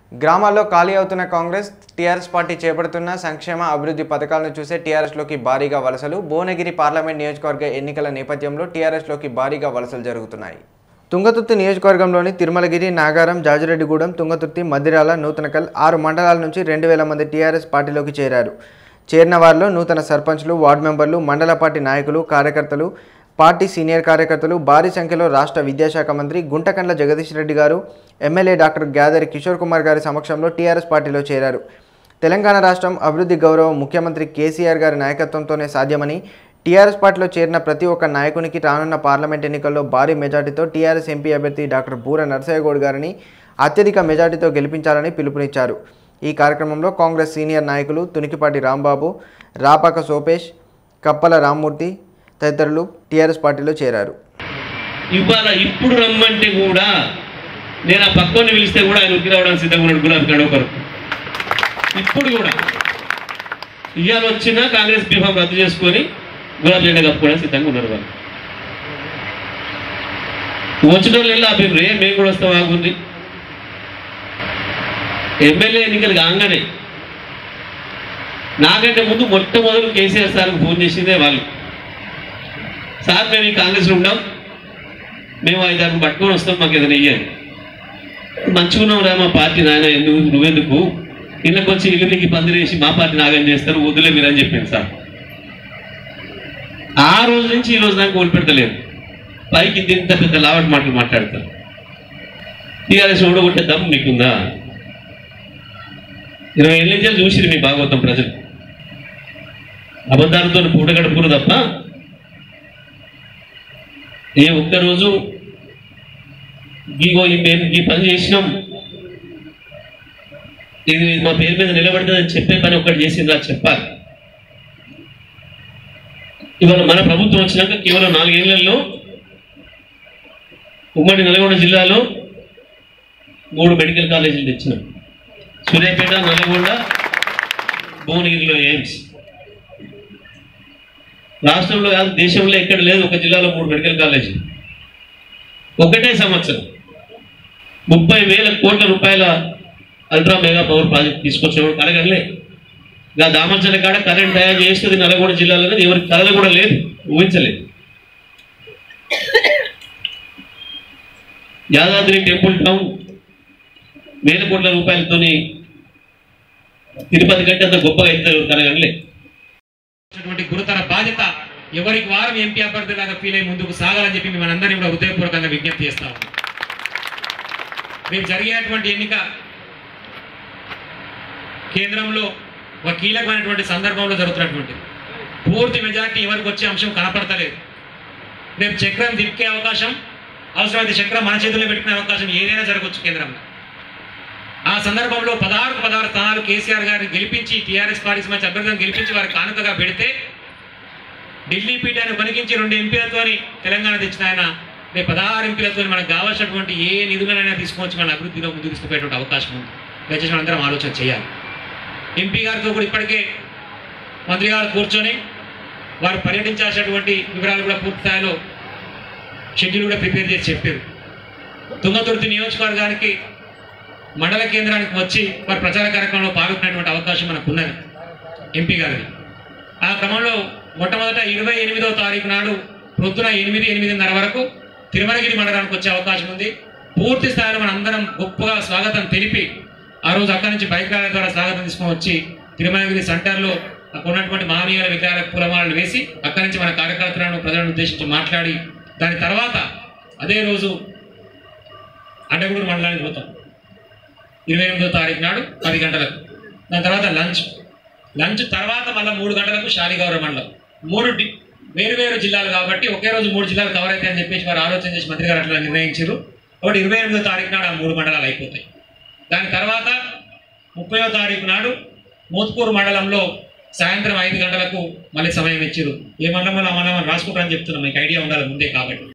గ్రామాల్లో ఖాళీ అవుతున్న కాంగ్రెస్ టీఆర్ఎస్ పార్టీ చేపడుతున్న సంక్షేమ అభివృద్ధి పథకాలను చూసే టీఆర్ఎస్లోకి భారీగా వలసలు భువనగిరి పార్లమెంట్ నియోజకవర్గ ఎన్నికల నేపథ్యంలో టీఆర్ఎస్లోకి భారీగా వలసలు జరుగుతున్నాయి తుంగతుర్తి నియోజకవర్గంలోని తిరుమలగిరి నాగారం జాజిరెడ్డిగూడెం తుంగతుర్తి మదిరాల నూతనకల్ ఆరు మండలాల నుంచి రెండు వేల మంది టీఆర్ఎస్ పార్టీలోకి చేరారు చేరిన వారిలో నూతన సర్పంచ్లు వార్డు మెంబర్లు మండల పార్టీ నాయకులు కార్యకర్తలు పార్టీ సీనియర్ కార్యకర్తలు భారీ సంఖ్యలో రాష్ట్ర విద్యాశాఖ మంత్రి గుంటకండ్ల జగదీష్ రెడ్డి గారు ఎమ్మెల్యే డాక్టర్ గ్యాదరి కిషోర్ కుమార్ గారి సమక్షంలో టీఆర్ఎస్ పార్టీలో చేరారు తెలంగాణ రాష్ట్రం అభివృద్ధి గౌరవం ముఖ్యమంత్రి కేసీఆర్ గారి నాయకత్వంతోనే సాధ్యమని టీఆర్ఎస్ పార్టీలో చేరిన ప్రతి ఒక్క నాయకునికి రానున్న పార్లమెంట్ ఎన్నికల్లో భారీ మెజార్టీతో టీఆర్ఎస్ ఎంపీ అభ్యర్థి డాక్టర్ బూర నరసయ్యగౌడ్ గారిని అత్యధిక మెజార్టీతో గెలిపించాలని పిలుపునిచ్చారు ఈ కార్యక్రమంలో కాంగ్రెస్ సీనియర్ నాయకులు తునికిపాటి రాంబాబు రాపాక సోపేష్ కప్పల రామ్మూర్తి తదితరులు టీఆర్ఎస్ పార్టీలో చేరారు ఇవాళ ఇప్పుడు రమ్మంటే కూడా నేను ఆ పక్కని పిలిస్తే కూడా ఆయన ఉక్కి రావడానికి సిద్ధంగా ఉన్నాడు గులాబీ కాడు ఒకరు ఇప్పుడు కూడా ఇవాళ వచ్చినా కాంగ్రెస్ బీఫామ్ రద్దు చేసుకొని గులాబీ జెండా కప్పుకోవడానికి సిద్ధంగా ఉన్నారు వాళ్ళు వచ్చిన వాళ్ళు వెళ్ళి అభిప్రాయం రే మేము కూడా వస్తాం ఆగుంది ఎమ్మెల్యే ఎన్నికలు కాగానే నాకంటే ముందు మొట్టమొదలు కేసీఆర్ సార్కి ఫోన్ చేసిందే వాళ్ళు సార్ మేము ఈ కాంగ్రెస్లో ఉన్నాం మేము ఐదారు పట్టుకొని వస్తాం మాకు ఏదైనా ఇయ్యాలి మంచిగా ఉన్నాం రా మా పార్టీ నాయన ఎందుకు నువ్వెందుకు ఇళ్ళకి వచ్చి ఇల్లు నీకు పందిరేసి మా పార్టీ నాగం చేస్తారు వద్దులే మీరు అని చెప్పింది సార్ ఆ రోజు నుంచి ఈ రోజు దాకా కోల్పెడతలేరు పైకి ఇంత ఇంత పెద్ద లావట్ మాటలు మాట్లాడతారు టీఆర్ఎస్ ఓడగొట్టే దమ్ము మీకుందా ఇరవై ఏళ్ళ నుంచి చూసిరు మీ భాగవతం ప్రజలు అబద్ధాలతో పూట గడుపురు తప్ప ఏ ఒక్కరోజు ఇగో ఈ మేము ఈ పని చేసినాం ఇది మా పేరు మీద నిలబడుతుందని చెప్పే పని ఒక్కటి చేసిందా చెప్పాలి ఇవాళ మన ప్రభుత్వం వచ్చినాక కేవలం నాలుగేళ్లలో ఉమ్మడి నల్గొండ జిల్లాలో మూడు మెడికల్ కాలేజీలు తెచ్చినాం సూర్యాపేట నల్గొండ భువనగిరిలో ఎయిమ్స్ రాష్ట్రంలో కాదు దేశంలో ఎక్కడ లేదు ఒక జిల్లాలో మూడు మెడికల్ కాలేజీ ఒకటే సంవత్సరం ముప్పై వేల కోట్ల రూపాయల అల్ట్రా మెగా పవర్ ప్రాజెక్ట్ తీసుకొచ్చేవాడు కలగలే ఇంకా దామర్చన కాడ కరెంట్ తయారు చేస్తుంది నల్గొండ జిల్లాలో అనేది ఎవరికి కలలు కూడా లేదు ఊహించలేదు యాదాద్రి టెంపుల్ టౌన్ వేల కోట్ల రూపాయలతోని తిరుపతి కంటే అంత గొప్పగా అయితే కలగలే ఉన్నటువంటి గురుతర బాధ్యత ఎవరికి వారం ఎంపీ అభ్యర్థులాగా ఫీల్ అయి ముందుకు సాగాలని చెప్పి మిమ్మల్ని అందరినీ కూడా హృదయపూర్వకంగా విజ్ఞప్తి చేస్తా ఉన్నాం రేపు జరిగేటువంటి ఎన్నిక కేంద్రంలో ఒక కీలకమైనటువంటి సందర్భంలో జరుగుతున్నటువంటి పూర్తి మెజార్టీ ఎవరికి వచ్చే అంశం కనపడతలేదు రేపు చక్రం దిక్కే అవకాశం అవసరమైతే చక్రం మన చేతుల్లో పెట్టుకునే అవకాశం ఏదైనా జరగవచ్చు కేంద్రంలో ఆ సందర్భంలో పదహారు పదహారు స్థానాలు కేసీఆర్ గారిని గెలిపించి టీఆర్ఎస్ పార్టీకి మంచి అభ్యర్థులను గెలిపించి వారి కానుకగా పెడితే ఢిల్లీ పీఠాన్ని వణికించి రెండు ఎంపీలతోని తెలంగాణ తెచ్చిన ఆయన రేపు పదహారు ఎంపీలతో మనకు కావాల్సినటువంటి ఏ నిధులనైనా తీసుకొచ్చి మన అభివృద్ధిలో ముందుకు తీసుకుపోయేటువంటి అవకాశం ఉంది దయచేసి మనందరం ఆలోచన చేయాలి ఎంపీ గారితో కూడా ఇప్పటికే మంత్రి గారు కూర్చొని వారు పర్యటించాల్సినటువంటి వివరాలు కూడా పూర్తి స్థాయిలో షెడ్యూల్ కూడా ప్రిపేర్ చేసి చెప్పారు తుంగతుర్తి నియోజకవర్గానికి మండల కేంద్రానికి వచ్చి వారి ప్రచార కార్యక్రమంలో పాల్గొనేటువంటి అవకాశం మనకు ఉన్నది ఎంపీ గారిది ఆ క్రమంలో మొట్టమొదట ఇరవై ఎనిమిదవ తారీఖు నాడు ప్రొద్దున ఎనిమిది ఎనిమిదిన్నర వరకు తిరుమలగిరి మండలానికి వచ్చే అవకాశం ఉంది పూర్తి స్థాయిలో మన అందరం గొప్పగా స్వాగతం తెలిపి ఆ రోజు అక్కడి నుంచి బైక్ ర్యాలీ ద్వారా స్వాగతం తీసుకొని వచ్చి తిరుమలగిరి సెంటర్లో అక్కడ ఉన్నటువంటి మహనీయుల విగ్రహాలకు పూలమాలలు వేసి అక్కడి నుంచి మన కార్యకర్తలను ప్రజలను ఉద్దేశించి మాట్లాడి దాని తర్వాత అదే రోజు అడ్డగూరు మండలానికి పోతాం ఇరవై ఎనిమిదో తారీఖు నాడు పది గంటలకు దాని తర్వాత లంచ్ లంచ్ తర్వాత మళ్ళీ మూడు గంటలకు శాలిగౌరవ మండలం మూడు డి- వేరు వేరు జిల్లాలు కాబట్టి ఒకే రోజు మూడు జిల్లాలు కవర్ అయితే అని చెప్పేసి వారు ఆలోచన చేసి మంత్రి గారు అట్లా నిర్ణయించారు కాబట్టి ఇరవై ఎనిమిదో తారీఖు నాడు ఆ మూడు మండలాలు అయిపోతాయి దాని తర్వాత ముప్పయో తారీఖు నాడు మోత్కూరు మండలంలో సాయంత్రం ఐదు గంటలకు మళ్ళీ సమయం ఇచ్చారు ఏ మండలంలో ఆ మండలం రాసుకుంటారని చెప్తున్నాం మీకు ఐడియా ఉండాలి ముందే కాబట్టి